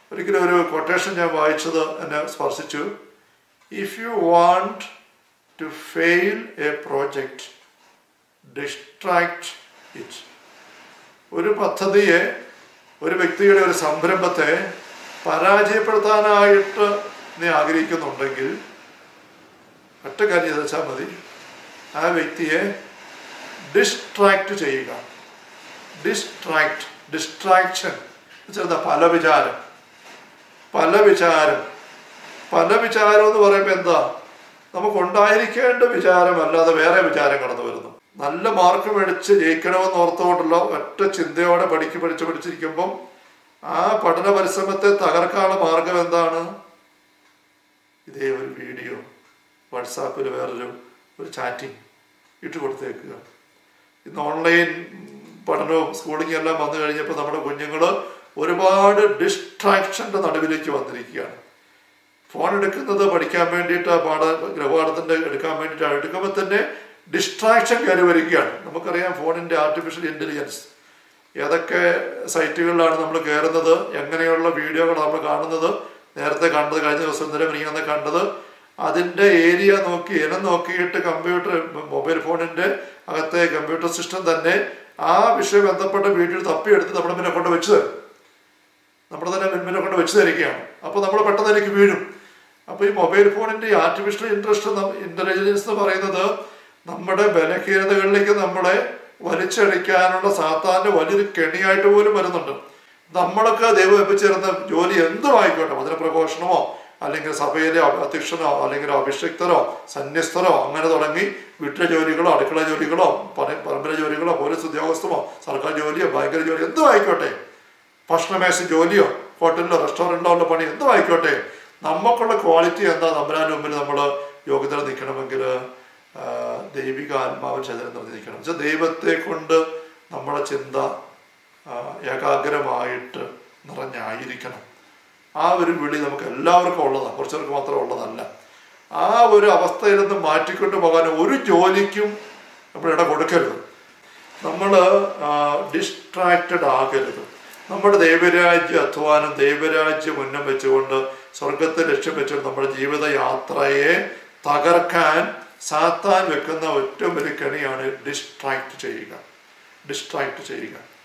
ഒരിക്കലും ഒരു കൊട്ടേഷൻ ഞാൻ വായിച്ചത് എന്നെ സ്പർശിച്ചു if you want to fail a project distract it ഒരു പദ്ധതിയെ ഒരു വ്യക്തിയുടെ ഒരു സംരംഭത്തെ പരാജയപ്പെടുത്താനായിട്ട് നീ ആഗ്രഹിക്കുന്നുണ്ടെങ്കിൽ ഒറ്റ കാര്യം ചെയ്താൽ മതി ആ വ്യക്തിയെ ഡിസ്ട്രാക്ട് ചെയ്യുക ഡിസ്ട്രാക്ട് ഡിസ്ട്രാക്ഷൻ വെച്ചാൽ പല വിചാരം പല വിചാരം പല വിചാരം എന്ന് പറയുമ്പോൾ എന്താ നമുക്കുണ്ടായിരിക്കേണ്ട വിചാരമല്ലാതെ വേറെ വിചാരം കടന്നു വരുന്നു നല്ല മാർക്ക് മേടിച്ച് ജയിക്കണമെന്ന് ഓർത്തുകൊണ്ടുള്ള ഒറ്റ ചിന്തയോടെ പഠിക്ക് പഠിച്ച് പഠിച്ചിരിക്കുമ്പം ആ പഠന പരിശ്രമത്തെ തകർക്കാനുള്ള മാർഗം എന്താണ് ഇതേ ഒരു വീഡിയോ വാട്സാപ്പിൽ വേറൊരു ഒരു ചാറ്റിംഗ് ഇട്ട് കൊടുത്തേക്കുക ഇന്ന് ഓൺലൈൻ പഠനവും സ്കൂളിംഗ് എല്ലാം വന്നു കഴിഞ്ഞപ്പോൾ നമ്മുടെ കുഞ്ഞുങ്ങൾ ഒരുപാട് ഡിസ്ട്രാക്ഷൻ്റെ നടുവിലേക്ക് വന്നിരിക്കുകയാണ് ഫോൺ എടുക്കുന്നത് പഠിക്കാൻ വേണ്ടിയിട്ട് ആ പാഠ ഗൃഹപാഠത്തിൻ്റെ എടുക്കാൻ വേണ്ടിയിട്ടാണ് എടുക്കുമ്പോൾ തന്നെ ഡിസ്ട്രാക്ഷൻ കയറി വരികയാണ് നമുക്കറിയാം ഫോണിൻ്റെ ആർട്ടിഫിഷ്യൽ ഇൻ്റലിജൻസ് ഏതൊക്കെ സൈറ്റുകളിലാണ് നമ്മൾ കയറുന്നത് എങ്ങനെയുള്ള വീഡിയോകൾ നമ്മൾ കാണുന്നത് നേരത്തെ കണ്ടത് കഴിഞ്ഞ ദിവസം ഇന്നലെ മിനിങ്ങാന്ന് കണ്ടത് അതിൻ്റെ ഏരിയ നോക്കി ഇനം നോക്കിയിട്ട് കമ്പ്യൂട്ടർ മൊബൈൽ ഫോണിൻ്റെ അകത്തെ കമ്പ്യൂട്ടർ സിസ്റ്റം തന്നെ ആ വിഷയം ബന്ധപ്പെട്ട വീഡിയോ തപ്പിയെടുത്ത് നമ്മുടെ മുന്നിൽ കൊണ്ട് വെച്ച് തരും നമ്മുടെ തന്നെ മുൻപിനെ കൊണ്ട് വെച്ച് തരികയാണ് അപ്പോൾ നമ്മൾ പെട്ടെന്ന് അതിലേക്ക് വീഴും അപ്പോൾ ഈ മൊബൈൽ ഫോണിൻ്റെ ആർട്ടിഫിഷ്യൽ ഇൻട്രസ്റ്റ് ഇൻ്റലിജൻസ് എന്ന് പറയുന്നത് നമ്മുടെ ബലഹീനതകളിലേക്ക് നമ്മളെ വലിച്ചടിക്കാനുള്ള സാത്താൻ്റെ വലിയൊരു കെണിയായിട്ട് പോലും വരുന്നുണ്ട് നമ്മളൊക്കെ ദൈവം എപ്പിച്ചേരുന്ന ജോലി എന്തും ആയിക്കോട്ടെ അതിന് പ്രഘോഷണമോ അല്ലെങ്കിൽ സഭയിലെ അധ്യക്ഷനോ അല്ലെങ്കിൽ അഭിഷിക്തരോ സന്യസ്തരോ അങ്ങനെ തുടങ്ങി വീട്ടിലെ ജോലികളോ അടുക്കള ജോലികളോ പര- പരമ്പര ജോലികളോ പോലീസ് ഉദ്യോഗസ്ഥമോ സർക്കാർ ജോലിയോ ഭയങ്കര ജോലി എന്തും ആയിക്കോട്ടെ ഭക്ഷണമേശ ജോലിയോ ഹോട്ടലിലോ റെസ്റ്റോറൻറ്റിലോ ഉള്ള പണി എന്തും ആയിക്കോട്ടെ നമുക്കുള്ള ക്വാളിറ്റി എന്താ നമ്പരാൻ്റെ മുമ്പിൽ നമ്മൾ യോഗ്യത നിൽക്കണമെങ്കിൽ ആ, ദൈവിക ആത്മാവൻ ചതിരം നിറഞ്ഞിരിക്കണം വെച്ചാൽ ദൈവത്തെ കൊണ്ട് നമ്മുടെ ചിന്ത ആ, ഏകാഗ്രമായിട്ട് നിറഞ്ഞായിരിക്കണം ആ ഒരു വിളി നമുക്ക് എല്ലാവർക്കും ഉള്ളതാണ് കുറച്ചവർക്ക് മാത്രം ഉള്ളതല്ല ആ ഒരു അവസ്ഥയിൽ നിന്ന് മാറ്റിക്കൊണ്ട് പോകാൻ ഒരു ജോലിക്കും നമ്മൾ ഇട കൊടുക്കരുത് നമ്മൾ ഡിസ്ട്രാക്റ്റഡ് ആകരുത് നമ്മുടെ ദൈവരാജ്യ അധ്വാനം ദൈവരാജ്യം മുന്നം വെച്ചുകൊണ്ട് സ്വർഗത്തെ ലക്ഷ്യം വെച്ചുകൊണ്ട് നമ്മുടെ ജീവിത യാത്രയെ തകർക്കാൻ സാത്താൻ വെക്കുന്ന ഏറ്റവും വലിയ കെണിയാണ് ഡിസ്ട്രാക്ട് ചെയ്യുക ഡിസ്ട്രാക്ട് ചെയ്യുക